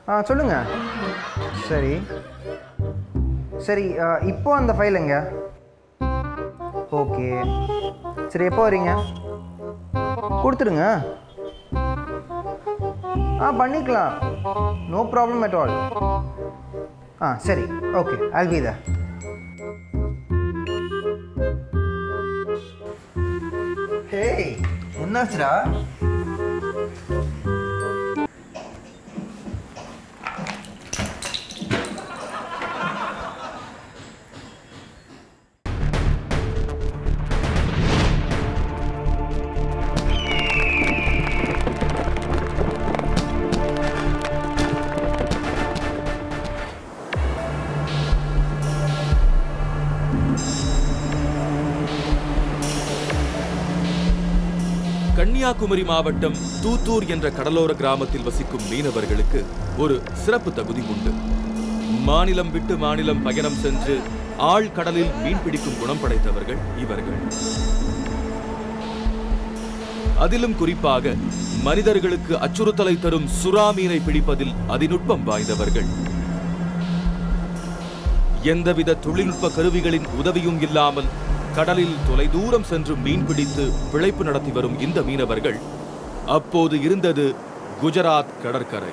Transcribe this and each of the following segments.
ஆ சொல்லுங்க சரி சரி ஆ, இப்போ அந்த ஃபைல் எங்க ஓகே சரி எப்போ வரீங்க கொடுத்துடுங்க ஆ பண்ணிக்கலாம் நோ ப்ராப்ளம் அட் ஆல் ஆ சரி okay I'll be there hey என்னாச்சுடா கன்னியாகுமரி மாவட்டம் தூத்தூர் என்ற கடலோர கிராமத்தில் வசிக்கும் மீனவர்களுக்கு ஒரு சிறப்பு தகுதி உண்டு மாநிலம் விட்டு மாநிலம் பயணம் சென்று ஆழ்கடலில் மீன் பிடிக்கும் குணம் படைத்தவர்கள் இவர்கள் அதிலும் குறிப்பாக மனிதர்களுக்கு அச்சுறுத்தலை தரும் சுறா மீனை பிடிப்பதில் அதிநுட்பம் வாய்ந்தவர்கள் எந்தவித தொழில்நுட்ப கருவிகளின் உதவியும் இல்லாமல் கடலில் தொலைதூரம் சென்று மீன் பிடித்து பிழைப்பு நடத்தி வரும் இந்த மீனவர்கள் அப்போது இருந்தது குஜராத் கடற்கரை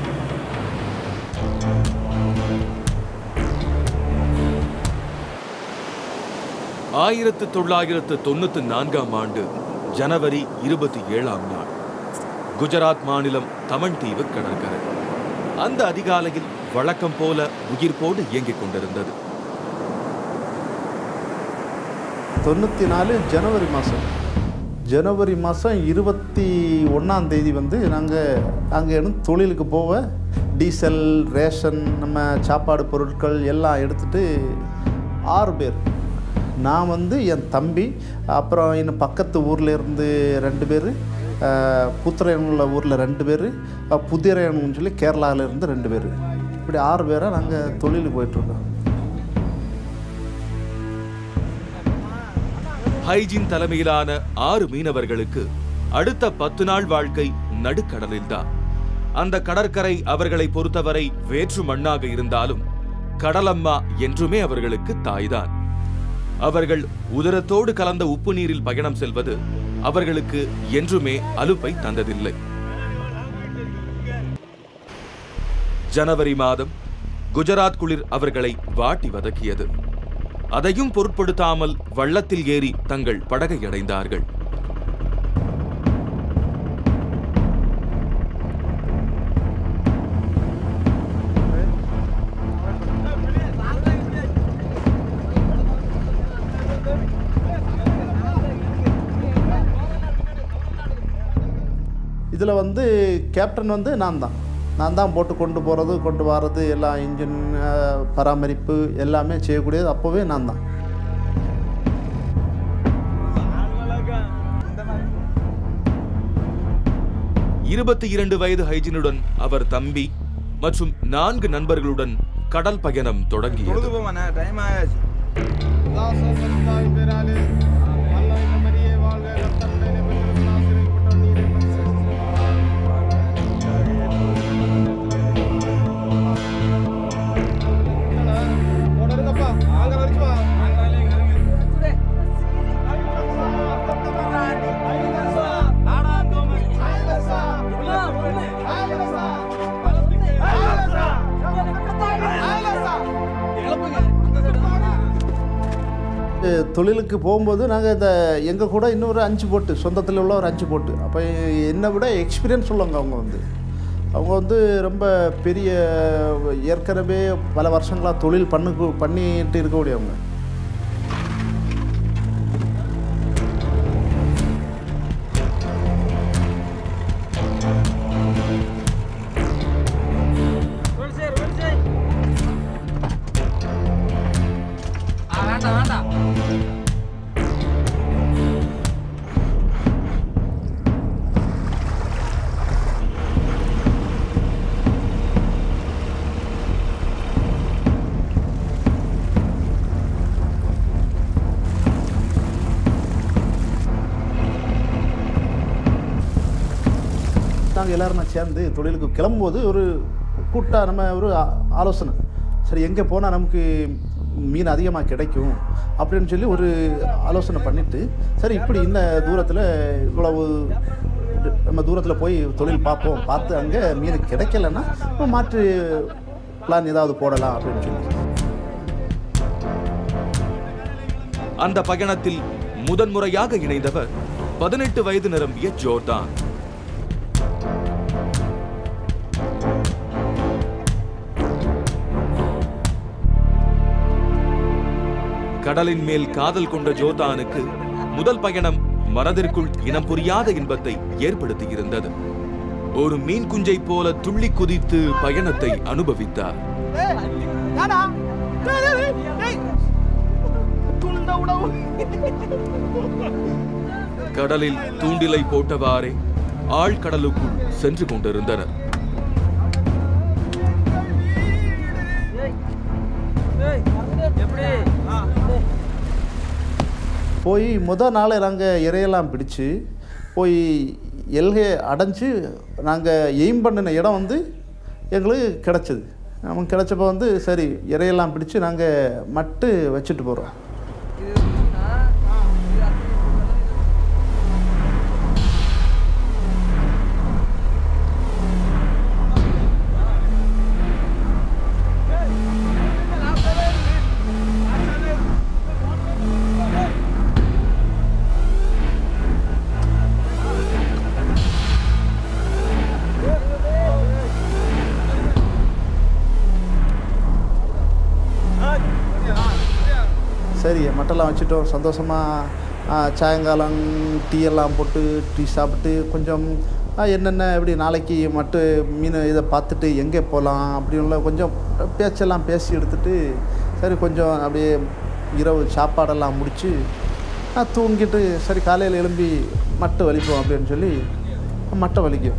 ஆயிரத்து தொள்ளாயிரத்து தொண்ணூத்தி நான்காம் ஆண்டு ஜனவரி இருபத்தி ஏழாம் நாள் குஜராத் மாநிலம் தமன் தீவு கடற்கரை அந்த அதிகாலையில் வழக்கம் போல உயிர்ப்போடு இயங்கிக் கொண்டிருந்தது தொண்ணூற்றி நாலு ஜனவரி மாதம் ஜனவரி மாதம் இருபத்தி ஒன்றாம் தேதி வந்து நாங்கள் அங்கே இருந்து தொழிலுக்கு போக டீசல் ரேஷன் நம்ம சாப்பாடு பொருட்கள் எல்லாம் எடுத்துகிட்டு ஆறு பேர் நான் வந்து என் தம்பி அப்புறம் இன்னும் பக்கத்து ஊரில் இருந்து ரெண்டு பேர் புத்திரையன் உள்ள ஊரில் ரெண்டு பேர் புதிரையன்னு சொல்லி கேரளாவில் இருந்து ரெண்டு பேர் இப்படி ஆறு பேராக நாங்கள் தொழிலுக்கு போயிட்டுருக்கோம் ஹைஜின் தலைமையிலான ஆறு மீனவர்களுக்கு அடுத்த பத்து நாள் வாழ்க்கை நடுக்கடலில்தான் அந்த கடற்கரை அவர்களை பொறுத்தவரை வேற்று மண்ணாக இருந்தாலும் கடலம்மா என்றுமே அவர்களுக்கு தாய்தான் அவர்கள் உதரத்தோடு கலந்த உப்பு நீரில் பயணம் செல்வது அவர்களுக்கு என்றுமே அலுப்பை தந்ததில்லை ஜனவரி மாதம் குஜராத் குளிர் அவர்களை வாட்டி வதக்கியது அதையும் பொருட்படுத்தாமல் வள்ளத்தில் ஏறி தங்கள் படகை அடைந்தார்கள் இதில் வந்து கேப்டன் வந்து நான் தான் நான் தான் போட்டு கொண்டு போகிறது கொண்டு வர்றது எல்லாம் இன்ஜின் அஹ், பராமரிப்பு எல்லாமே செய்யக்கூடியது அப்போவே நான் தான் இருபத்தி இரண்டு வயது ஹைஜினுடன் அவர் தம்பி மற்றும் நான்கு நண்பர்களுடன் கடல் பயணம் தொடங்கியது டைம் ஆயாச்சு அஹ், தொழிலுக்கு போகும்போது நாங்கள் இந்த எங்கள் கூட இன்னொரு அஞ்சு போட்டு சொந்தத்தில் உள்ள ஒரு அஞ்சு போட்டு அப்போ என்னை விட எக்ஸ்பீரியன்ஸ் உள்ளவங்க அவங்க வந்து அவங்க வந்து ரொம்ப பெரிய ஏற்கனவே பல வருஷங்களாக தொழில் பண்ணு பண்ணிட்டு இருக்கக்கூடியவங்க நாங்கள் எல்லாரும் சேர்ந்து தொழிலுக்கு கிளம்பும்போது ஒரு கூட்டா நம்ம ஒரு ஆ- ஆலோசனை சரி எங்கே போனால் நமக்கு மீன் அதிகமாக கிடைக்கும் அப்படின்னு சொல்லி ஒரு ஆலோசனை பண்ணிவிட்டு சரி இப்படி இந்த தூரத்தில் இவ்வளவு நம்ம தூரத்தில் போய் தொழில் பார்ப்போம் பார்த்து அங்கே மீன் கிடைக்கலன்னா நம்ம மாற்று பிளான் ஏதாவது போடலாம் அப்படின்னு சொல்லி அந்த பயணத்தில் முதன்முறையாக இணைந்தவர் பதினெட்டு வயது நிரம்பிய ஜோர்தான் கடலின் மேல் காதல் கொண்ட ஜோர்தானுக்கு முதல் பயணம் மனதிற்குள் இனம் புரியாத இன்பத்தை ஏற்படுத்தியிருந்தது ஒரு மீன் குஞ்சை போல துள்ளி குதித்து பயணத்தை அனுபவித்தார் கடலில் தூண்டிலை போட்டவாறே ஆழ்கடலுக்குள் சென்று கொண்டிருந்தனர் போய் முத நாள் நாங்கள் இறையெல்லாம் பிடிச்சு போய் எல்கை அடைஞ்சு நாங்கள் எய்ம் பண்ணின இடம் வந்து எங்களுக்கு கிடச்சிது நமக்கு கிடச்சப்போ வந்து சரி இறையெல்லாம் பிடிச்சு நாங்கள் மட்டு வச்சுட்டு போகிறோம் சரி மட்டெல்லாம் வச்சுட்டோம் சந்தோஷமாக சாயங்காலம் டீ எல்லாம் போட்டு டீ சாப்பிட்டு கொஞ்சம் ஆ, என்னென்ன எப்படி நாளைக்கு மட்டு மீன் இதை பார்த்துட்டு எங்கே போகலாம் அப்படின்ல கொஞ்சம் பேச்செல்லாம் பேசி எடுத்துட்டு சரி கொஞ்சம் அப்படியே இரவு சாப்பாடெல்லாம் முடித்து தூங்கிட்டு சரி காலையில் எழும்பி மட்டை வலிப்போம் அப்படின்னு சொல்லி மட்டை வலிக்கும்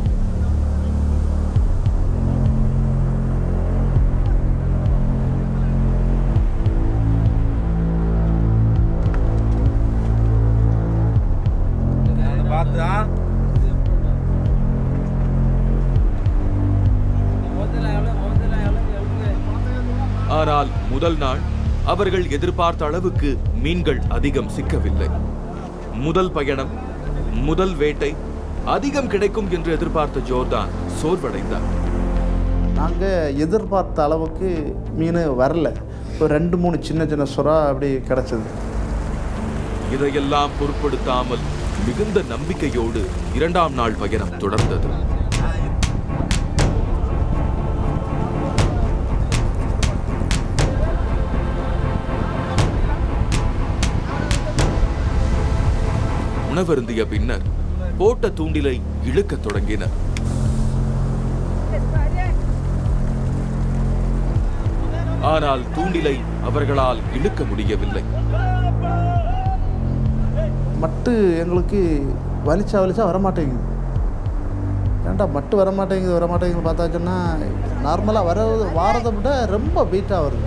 ஆனால் முதல் நாள் அவர்கள் எதிர்பார்த்த அளவுக்கு மீன்கள் அதிகம் சிக்கவில்லை முதல் பயணம் முதல் வேட்டை அதிகம் கிடைக்கும் என்று எதிர்பார்த்த ஜோர்தான் சோர்வடைந்தார் நாங்கள் எதிர்பார்த்த அளவுக்கு மீன் வரல ஒரு ரெண்டு மூணு சின்ன சின்ன சுறா அப்படி கிடச்சிது இதையெல்லாம் பொருட்படுத்தாமல் மிகுந்த நம்பிக்கையோடு இரண்டாம் நாள் பயணம் தொடர்ந்தது உணவருந்திய பின்னர் போட்ட தூண்டிலை இழுக்கத் தொடங்கினர் ஆனால் தூண்டிலை அவர்களால் இழுக்க முடியவில்லை மட்டு எங்களுக்கு வலிச்சா வலிச்சா வரமாட்டேங்குது ஏன்டா மட்டு வரமாட்டேங்குது வரமாட்டேங்குது பார்த்தாச்சுன்னா நார்மலாக வர வாரதை விட ரொம்ப வெயிட்டாக வருது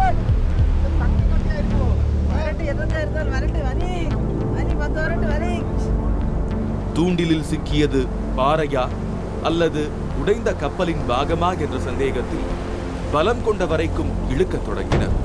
വരട്ടെ എന്താ இருந்தாலும் വരട്ടെ വനി വനി പത്ത് വരട്ടെ വനി தூண்டிலில் சிக்கியது பாறையா அல்லது உடைந்த கப்பலின் பாகமா என்ற சந்தேகத்தில் பலம் கொண்ட வரைக்கும் இழுக்கத் தொடங்கினர்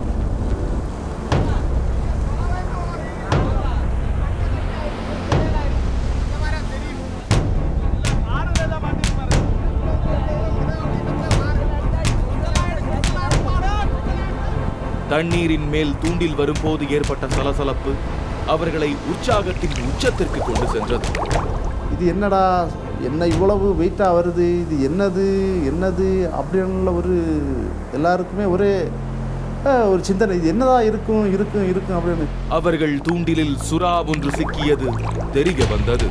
தண்ணீரின் மேல் தூண்டில் வரும்போது ஏற்பட்ட சலசலப்பு அவர்களை உற்சாகத்தின் உச்சத்திற்கு கொண்டு சென்றது இது என்னடா என்ன இவ்வளவு வெயிட்டாக வருது இது என்னது என்னது அப்படின்னு ஒரு எல்லாருக்குமே ஒரே அஹ், ஒரு சிந்தனை இது என்னதா இருக்கும் இருக்கும் இருக்கும் அப்படின்னு அவர்கள் தூண்டிலில் சுறா ஒன்று சிக்கியது தெரிய வந்தது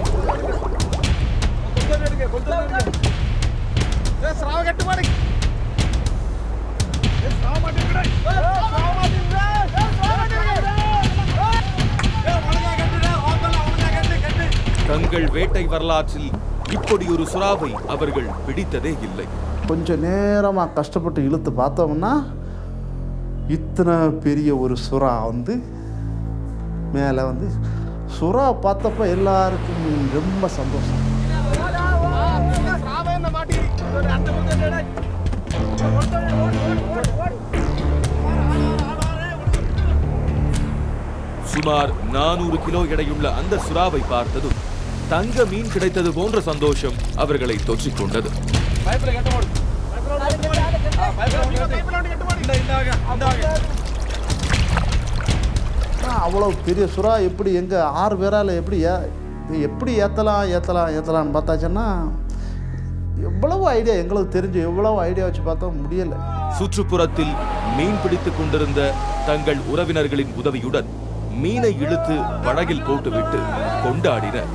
தங்கள் வேட்டை வரலாற்றில் இப்படி ஒரு சுறாவை அவர்கள் பிடித்ததே இல்லை கொஞ்சம் நேரமாக கஷ்டப்பட்டு இழுத்து பார்த்தோம்னா இத்தனை பெரிய ஒரு சுறா வந்து மேலே வந்து சுறா பார்த்தப்ப எல்லாருக்கும் ரொம்ப சந்தோஷம் சுமார் நானூறு கிலோ எடையுள்ள அந்த சுறாவை பார்த்ததும் தங்க மீன் கிடைத்தது போன்ற சந்தோஷம் அவர்களை தொற்றிக் கொண்டது ஆனால் அவ்வளோ பெரிய சுறா எப்படி எங்கே ஆறு பேரால் எப்படி ஏ இது எப்படி ஏற்றலாம் ஏற்றலாம் ஏற்றலாம்னு பார்த்தாச்சுன்னா எவ்வளவு ஐடியா எங்களுக்கு தெரிஞ்சு எவ்வளவு ஐடியா வச்சு பார்த்தோம் முடியலை சுற்றுப்புறத்தில் மீன் பிடித்துக் கொண்டிருந்த தங்கள் உறவினர்களின் உதவியுடன் மீனை இழுத்து படகில் போட்டுவிட்டு கொண்டாடினர்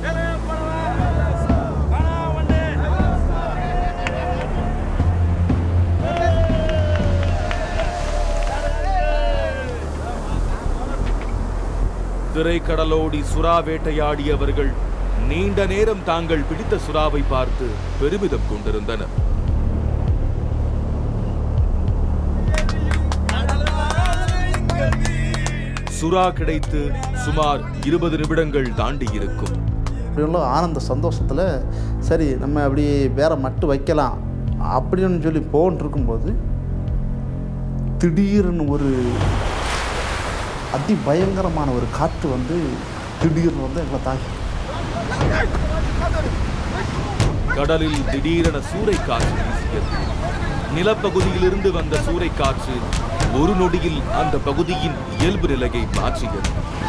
திரைக்கடலோடி சுறா வேட்டையாடியவர்கள் நீண்ட நேரம் தாங்கள் பிடித்த சுறாவை பார்த்து பெருமிதம் கொண்டிருந்தனர் சுறா கிடைத்து சுமார் இருபது நிமிடங்கள் தாண்டி இருக்கும் அப்படி உள்ள ஆனந்த சந்தோஷத்தில் சரி நம்ம அப்படி வேற மட்டு வைக்கலாம் அப்படின்னு சொல்லி போன்ட்டு இருக்கும்போது திடீர்னு ஒரு அதி பயங்கரமான ஒரு காற்று வந்து திடீர்னு வந்து எங்களை தாக்கி கடலில் திடீரென சூறைக்காற்று வீசியது நிலப்பகுதியிலிருந்து வந்த சூறைக்காற்று ஒரு நொடியில் அந்த பகுதியின் இயல்பு நிலையை மாற்றியது